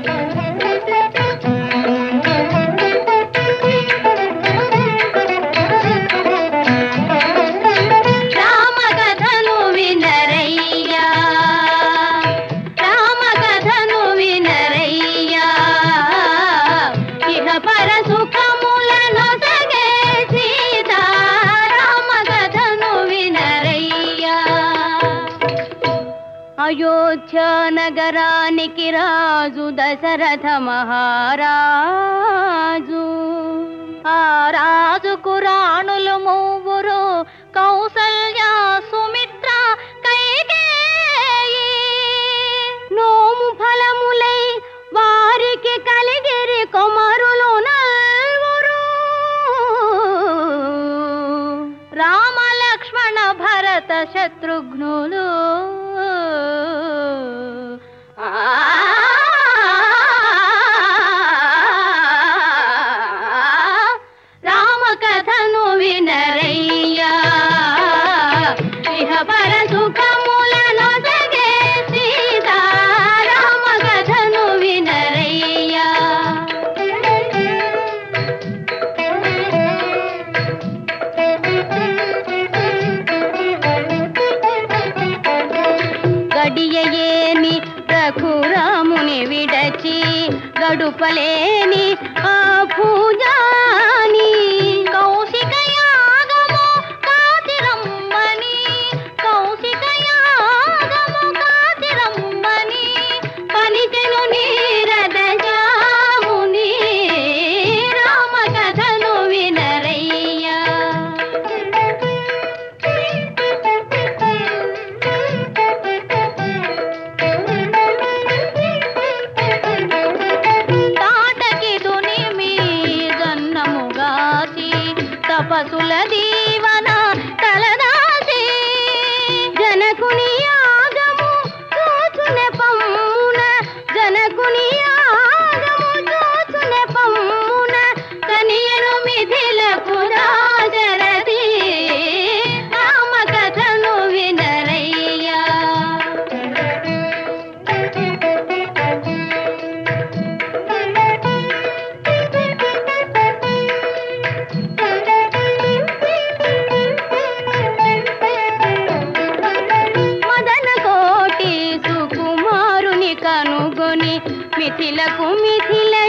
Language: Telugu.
రామకథను వినరయ్యా రామకథను వినరయ్యా ఇహ పర సుఖములను సగే సీతా రామకథను వినరయ్యా అయోధ్య నగరానికి రాజు దశరథ మహారాజు ఆ రాజుకు రాణులు మూవురు కౌసల్య సుమిత్ర కైకేయి నోము ఫలములై వారికి కలిగిరి కొమరులు నల్వురు రామ లక్ష్మణ భరత శత్రుఘ్నులు ఆ రామ కథను వినరయ్యా ఇహ పర సుఖములను సగే సీతా రామ కథను వినరయ్యా గడియయేమి రఘురాముని విడచి గడుపలేని ఆ పూజాని కౌశిక యాగము కాతిరమ్మని కౌశిక యాగము కాతిరమ్మని పలిచెను నీరద జాముని రామ కథను వినరయ్యా తాటకిదుని మీదన్నముగాసి తపసుల దీవన తలదాసి జనకుని యాగము చూచునే పమ్మున జనకుని యాగము చూచునే పమ్మున కనియను మిథిలకు రాజరథి రామ కథను వినరయ్యా మదన కోటి సుకుమారుని కనుగొని మిథిలకు మిథిల